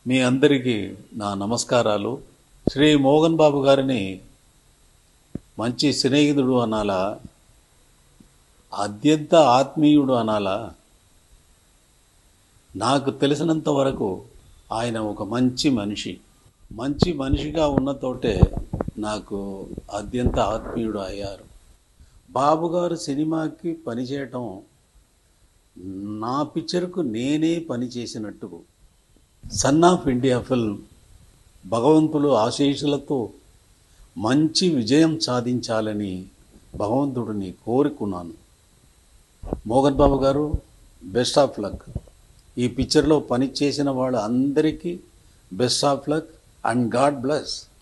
మీ అందరికీ నా నమస్కారాలు శ్రీ మోహన్ బాబు గారిని మంచి స్నేహితుడు అనాలా అత్యంత ఆత్మీయుడు అనాలా నాకు తెలిసినంత వరకు ఆయన ఒక మంచి మనిషి మంచి మనిషిగా ఉన్నతోటే నాకు అత్యంత ఆత్మీయుడు అయ్యారు బాబు గారు సినిమాకి పనిచేయటం నా పిక్చర్కు నేనే పని చేసినట్టు సన్ ఆఫ్ ఇండియా ఫిల్మ్ భగవంతుడు ఆశీస్సులతో మంచి విజయం సాధించాలని భగవంతుడిని కోరుకున్నాను మోహన్ బాబు గారు బెస్ట్ ఆఫ్ లక్ ఈ పిక్చర్లో పని చేసిన వాళ్ళ అందరికీ best of luck and God bless